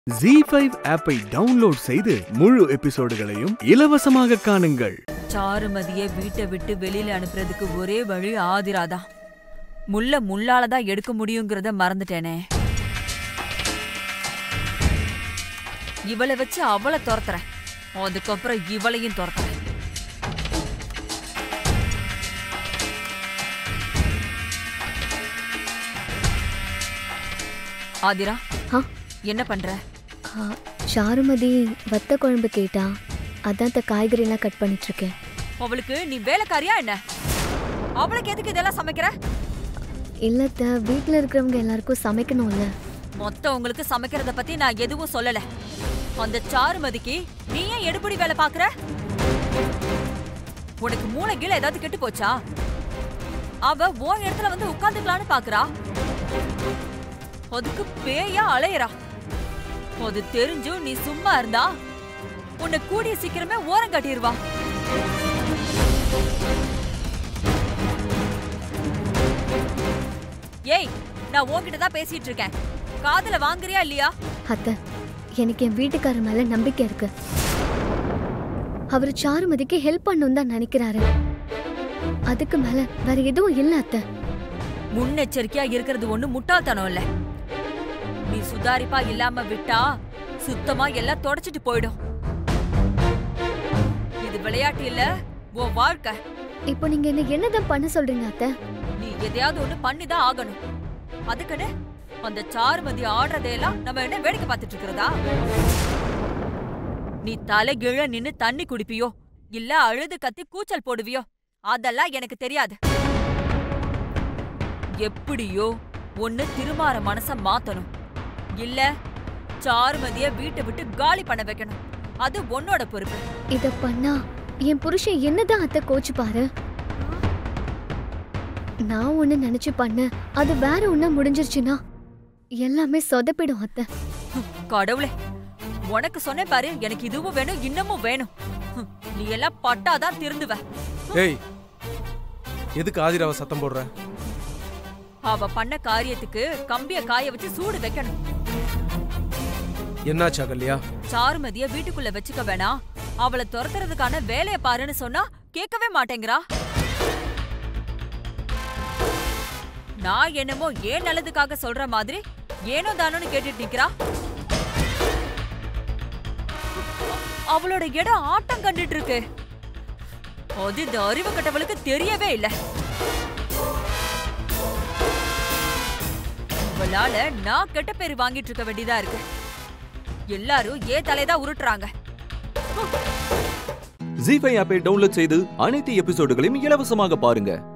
G five ஆப்பை download செய்து முழு எபிசோடுகளையும் இலவசமாக காணுங்கள் சாருமதிய வீட்டை விட்டு வெளியில அனுப்புறதுக்கு ஒரே வழி ஆதிராதான் முள்ள முள்ளால தான் எடுக்க முடியுங்கிறத மறந்துட்டேனே இவளை வச்சு அவளை துரத்துறேன் அதுக்கப்புறம் இவளையும் துரத்துறேன் ஆதிரா ஆ என்ன பண்ற ஆ, சாருமதி வத்த குழம்பு கேட்டா அதான் இந்த காய்கறிலாம் கட் பண்ணிட்டு இருக்கேன் அவளுக்கு நீ வேலைக்காரியா என்ன அவளுக்கு எதுக்கு இதெல்லாம் சமைக்கிற இல்லத்த வீட்டில் இருக்கிறவங்க எல்லாருக்கும் சமைக்கணும்ல மொத்தவங்களுக்கு சமைக்கிறத பத்தி நான் எதுவும் சொல்லல அந்த சாருமதிக்கு நீ ஏன் எடுபடி வேலை பாக்குற உனக்கு மூளை கீழே ஏதாவது கெட்டு போச்சா அவ உன் இடத்துல வந்து உட்காந்துக்கலான்னு பாக்குறா அதுக்கு பேயா அலையறா அது தெரிஞ்சும் நீ சும்மா இருந்தா உன்னை கூடிய சீக்கிரமே ஓரம் கட்டிடுவா ஏய் நான் உன்கிட்ட தான் பேசிட்டு இருக்கேன் காதுல வாங்குறியா இல்லையா அத்தை எனக்கு என் வீட்டுக்காரர் மேல நம்பிக்கை இருக்கு அவர் சாருமதிக்கு ஹெல்ப் பண்ணணும் தான் நினைக்கிறாரு அதுக்கு மேல வேற எதுவும் இல்ல அத்தை முன்னெச்சரிக்கையா இருக்கிறது ஒண்ணு முட்டாள்தனம் இல்ல நீ சுதாரிப்பா இல்லாம விட்டா சுத்தமா எல்லாம் தொடச்சிட்டு போயிடும் இது விளையாட்டு இல்ல உன் வாழ்க்கை இப்போ நீங்க என்ன என்னதான் பண்ண சொல்றீங்க அத்தை நீ எதையாவது ஒண்ணு பண்ணிதான் ஆகணும் அதுக்குன்னு அந்த சாருமதி ஆடுறதையெல்லாம் நம்ம என்ன வேடிக்கை பார்த்துட்டு இருக்கிறதா நீ தலைகீழ நின்னு தண்ணி குடிப்பியோ இல்ல அழுது கத்தி கூச்சல் போடுவியோ அதெல்லாம் எனக்கு தெரியாது எப்படியோ ஒண்ணு திருமாற மனச மாத்தணும் இல்ல சாருமதிய வீட்டை விட்டு காலி பண்ண வைக்கணும் அது உன்னோட பொறுப்பு இத பண்ணா என் புருஷன் என்னதான் அத்தை கோச்சு பாரு நான் ஒண்ணு நினைச்சு பண்ண அது வேற ஒண்ணா முடிஞ்சிருச்சுன்னா எல்லாமே சொதப்பிடும் அத்தை ஹம், கடவுளே உனக்கு சொன்னேன் பாரு எனக்கு இதுவும் வேணும் இன்னமும் வேணும் ஹம், நீ எல்லாம் பட்டாதான் திருந்துவ ஏய் எதுக்கு ஆதிராவை சத்தம் போடுற அவ பண்ண காரியத்துக்கு கம்பிய காய வச்சு சூடு வைக்கணும் என்னாச்சு அகல்யா சாருமதிய வீட்டுக்குள்ள வச்சுக்க வேணாம் அவளை துரத்துறதுக்கான வேலைய பாருன்னு சொன்னா கேட்கவே மாட்டேங்கிறா நான் என்னமோ ஏன் நல்லதுக்காக சொல்ற மாதிரி ஏனோ தானோன்னு கேட்டுட்டு நிக்கிறா அவளோட இடம் ஆட்டம் கண்டுட்டு இருக்கு அது இந்த அறிவு கட்டவளுக்கு தெரியவே இல்ல அவளால நான் கெட்ட பேர் வாங்கிட்டு இருக்க வேண்டியதா இருக்கு எல்லாரும் ஏன் தலைதான் உருட்டுறாங்க ஜி ஃபைவ் ஆப்பை டவுன்லோட் செய்து அனைத்து எபிசோடுகளையும் இலவசமாக பாருங்க